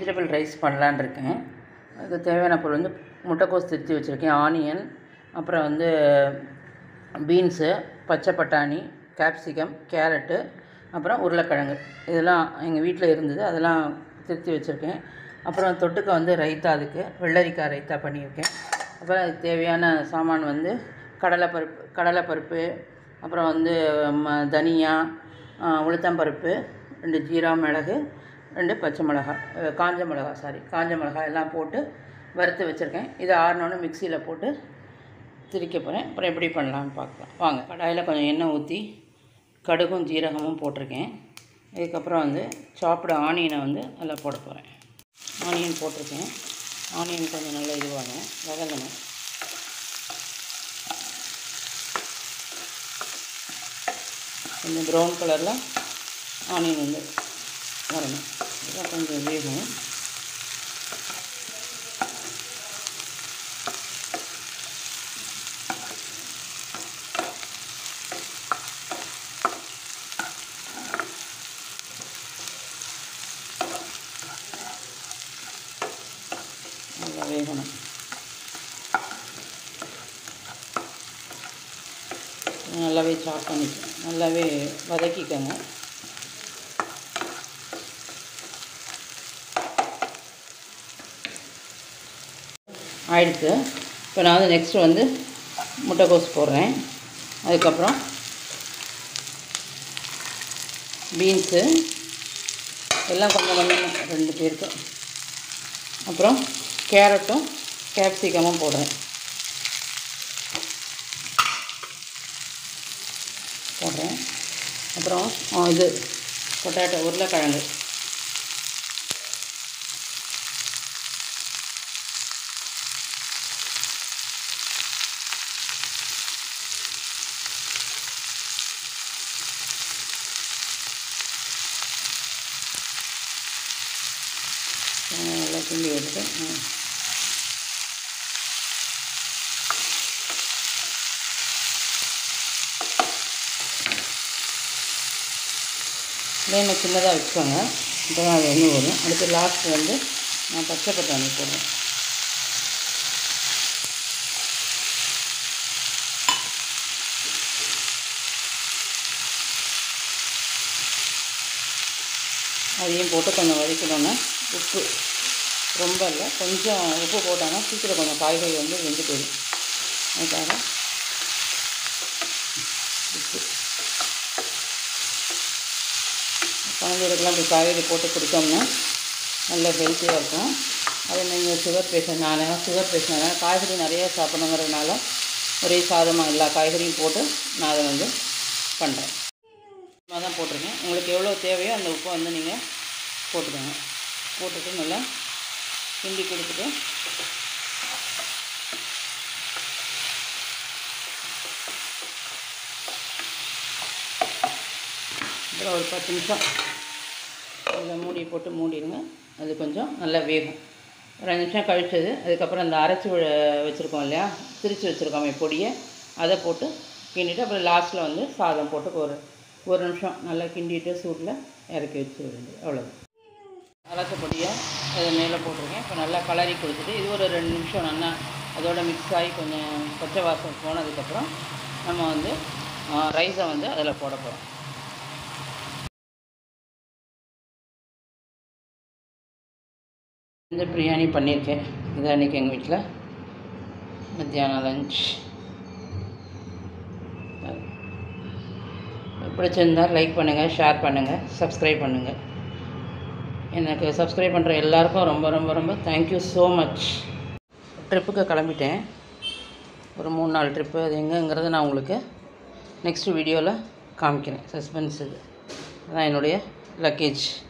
Vegetable rice பண்ணலான்னு இருக்கேன் அதுக்கு தேவையான பொருள் வந்து முட்டைக்கோஸ் திருத்தி வச்சுருக்கேன் ஆனியன் அப்புறம் வந்து பீன்ஸு பச்சை பட்டாணி கேப்சிகம் கேரட்டு அப்புறம் உருளைக்கிழங்கு இதெல்லாம் எங்கள் வீட்டில் இருந்தது அதெல்லாம் திருத்தி வச்சுருக்கேன் அப்புறம் தொட்டுக்க வந்து ரைத்தா அதுக்கு வெள்ளரிக்காய் ரைத்தா பண்ணியிருக்கேன் அப்புறம் அதுக்கு தேவையான சாமான் வந்து கடலைப்பருப்பு கடலைப்பருப்பு அப்புறம் வந்து ம தனியா உளுத்தம்பருப்பு ரெண்டு ஜீரா மிளகு ரெண்டு பச்சை மிளகா அஹ் காஞ்ச மிளகா சாரி காஞ்ச மிளகா எல்லாம் போட்டு வறுத்து வச்சுருக்கேன் இதை ஆறினோன்னு மிக்சியில் போட்டு திரிக்க போகிறேன் அப்புறம் எப்படி பண்ணலாம்னு பார்க்கலாம் வாங்க கடாயில் கொஞ்சம் எண்ணெய் ஊற்றி கடுகும் ஜீரகமும் போட்டிருக்கேன் இதுக்கப்புறம் வந்து சாப்பிட ஆனியனை வந்து அதில் போட போகிறேன் ஆனியன் போட்டிருக்கேன் ஆனியன் கொஞ்சம் நல்லா இதுவாகும் வதங்கணும் கொஞ்சம் ப்ரௌன் கலரில் ஆனியன் வந்து வரணும் இதெல்லாம் கொஞ்சம் வேகும் நல்லா வேகணும் நல்லாவே சாப் பண்ணிக்க நல்லாவே வதக்கிக்கோங்க ஆயிடுச்சு இப்போ நான் வந்து நெக்ஸ்ட்டு வந்து முட்டைக்கோஸ் போடுறேன் அதுக்கப்புறம் பீன்ஸு எல்லாம் கொஞ்சம் கொஞ்சம் ரெண்டு பேருக்கு அப்புறம் கேரட்டும் கேப்சிகமும் போடுறேன் போடுறேன் அப்புறம் ஆ, இது பொட்டேட்டோ உருளைக்கிழங்கு ஆ, நல்லா கிண்டி விட்டுட்டு ம். ஃப்ளேமை சின்னதாக வச்சுக்கோங்க அப்போ தான் அது வந்து வரும் அடுத்து லாஸ்ட் வந்து நான் பச்சை பட்டாணி போடுறேன் அதையும் போட்டு கொஞ்சம் வதக்கணுன்னா உப்பு ரொம்ப இல்லை கொஞ்சம் உப்பு போட்டாங்கன்னா சீக்கிரம் கொஞ்சம் காய்கறி வந்து வெந்து போயிடும் அதுக்காக உப்பு குழந்தைகளுக்கெல்லாம் இப்படி காய்கறி போட்டு கொடுத்தோம்னா நல்ல ஹெல்த்தியாக இருக்கும் அதே நீங்கள் சுகர் பேஷண்ட் நான் சுகர் பேஷண்ட் காய்கறி நிறைய சாப்பிடணுங்கிறதுனால ஒரே சாதமாக எல்லா காய்கறியும் போட்டு நான் அதை வந்து பண்ணுறேன் சும்மா தான் போட்டிருக்கேன் உங்களுக்கு எவ்வளோ தேவையோ அந்த உப்பை வந்து நீங்கள் போட்டுக்கோங்க போட்டுட்டு நல்லா கிண்டி கொடுத்துட்டு அப்புறம் ஒரு பத்து நிமிஷம் அதில் மூடி போட்டு மூடிடுங்க அது கொஞ்சம் நல்லா வேகும் ஒரு அஞ்சு நிமிஷம் கழிச்சது அதுக்கப்புறம் அந்த அரைச்சி வச்சுருக்கோம் இல்லையா திரித்து வச்சுருக்கோமே பொடியை அதை போட்டு கிண்டிட்டு அப்புறம் லாஸ்ட்டில் வந்து சாதம் போட்டு ஒரு ஒரு நிமிஷம் நல்லா கிண்டிட்டு சூட்டில் இறக்கி வச்சு வேண்டியது அவ்வளோதான் அரைச்ச பொடியை அது மேலே போட்டிருக்கேன் இப்போ நல்லா கலரி கொடுத்துட்டு இது ஒரு ரெண்டு நிமிஷம் நல்லா அதோட மிக்ஸ் ஆகி கொஞ்சம் பச்சை வாசம் போனதுக்கப்புறம் நம்ம வந்து ரைஸை வந்து அதில் போட போகிறோம் இந்த பிரியாணி பண்ணியிருக்கேன் இதான் இன்றைக்கி எங்கள் வீட்டில் மத்தியானம் லஞ்ச் பிடிச்சிருந்தால் லைக் பண்ணுங்கள் ஷேர் பண்ணுங்கள் சப்ஸ்கிரைப் பண்ணுங்கள் எனக்கு சப்ஸ்கிரைப் பண்ணுற எல்லாருக்கும் ரொம்ப ரொம்ப ரொம்ப தேங்க்யூ ஸோ மச் ட்ரிப்புக்கு கிளம்பிட்டேன் ஒரு மூணு நாலு ட்ரிப்பு அது எங்கேங்கிறத நான் உங்களுக்கு நெக்ஸ்ட் வீடியோவில் காமிக்கிறேன் சஸ்பென்ஸ் இது அதான் என்னுடைய லக்கேஜ்